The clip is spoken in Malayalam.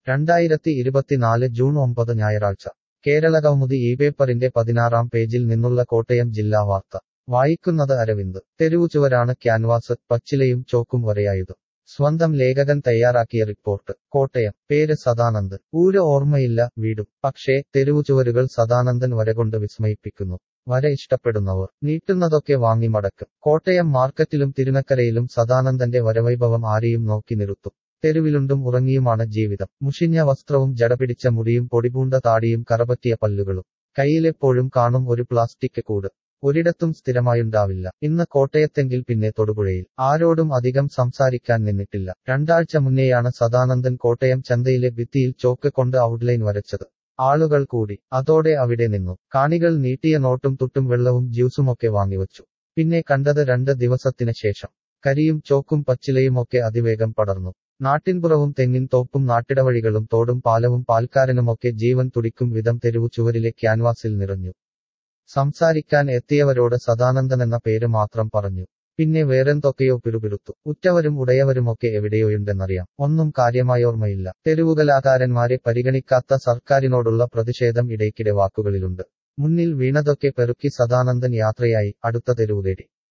രണ്ടായിരത്തി ഇരുപത്തിനാല് ജൂൺ ഒമ്പത് ഞായറാഴ്ച കേരളകൗമുദി ഈ പേപ്പറിന്റെ പതിനാറാം പേജിൽ നിന്നുള്ള കോട്ടയം ജില്ലാ വാർത്ത വായിക്കുന്നത് അരവിന്ദ് തെരുവുചുവരാണ് ക്യാൻവാസ് പച്ചിലയും ചോക്കും വരയായുധം സ്വന്തം ലേഖകൻ തയ്യാറാക്കിയ റിപ്പോർട്ട് കോട്ടയം പേര് സദാനന്ദ് ഊര് ഓർമ്മയില്ല വീടും പക്ഷേ തെരുവുചുവരുകൾ സദാനന്ദൻ വരകൊണ്ട് വിസ്മയിപ്പിക്കുന്നു വര ഇഷ്ടപ്പെടുന്നവർ നീട്ടുന്നതൊക്കെ വാങ്ങി മടക്കും കോട്ടയം മാർക്കറ്റിലും തിരുനക്കരയിലും സദാനന്ദന്റെ വരവൈഭവം ആരെയും നോക്കി നിർത്തും തെരുവിലുണ്ടും ഉറങ്ങിയുമാണ് ജീവിതം മുഷിഞ്ഞ വസ്ത്രവും ജടപിടിച്ച മുടിയും പൊടിപൂണ്ട താടിയും കറപറ്റിയ പല്ലുകളും കയ്യിലെപ്പോഴും കാണും ഒരു പ്ലാസ്റ്റിക് കൂട് ഒരിടത്തും സ്ഥിരമായുണ്ടാവില്ല ഇന്ന് കോട്ടയത്തെങ്കിൽ പിന്നെ തൊടുപുഴയിൽ ആരോടും അധികം സംസാരിക്കാൻ നിന്നിട്ടില്ല രണ്ടാഴ്ച മുന്നേയാണ് സദാനന്ദൻ കോട്ടയം ചന്തയിലെ ഭിത്തിയിൽ ചോക്ക് കൊണ്ട് ഔട്ട്ലൈൻ വരച്ചത് ആളുകൾ കൂടി അതോടെ അവിടെ നിന്നു കാണികൾ നീട്ടിയ നോട്ടും തുട്ടും വെള്ളവും ജ്യൂസുമൊക്കെ വാങ്ങിവച്ചു പിന്നെ കണ്ടത് രണ്ട് ദിവസത്തിന് ശേഷം കരിയും ചോക്കും പച്ചിലയുമൊക്കെ അതിവേഗം പടർന്നു നാട്ടിൻപുറവും തെങ്ങിൻ തോപ്പും നാട്ടിടവഴികളും തോടും പാലവും പാൽക്കാരനുമൊക്കെ ജീവൻ തുടിക്കും വിധം തെരുവു ചുവരിലെ ക്യാൻവാസിൽ നിറഞ്ഞു സംസാരിക്കാൻ എത്തിയവരോട് സദാനന്ദൻ എന്ന പേര് മാത്രം പറഞ്ഞു പിന്നെ വേറെന്തൊക്കെയോ പിറുപിറുത്തു ഉറ്റവരും ഉടയവരുമൊക്കെ എവിടെയോയുണ്ടെന്നറിയാം ഒന്നും കാര്യമായോർമ്മയില്ല തെരുവുകലാകാരന്മാരെ പരിഗണിക്കാത്ത സർക്കാരിനോടുള്ള പ്രതിഷേധം ഇടയ്ക്കിടെ വാക്കുകളിലുണ്ട് മുന്നിൽ വീണതൊക്കെ പെറുക്കി സദാനന്ദൻ യാത്രയായി അടുത്ത തെരുവ് തേടി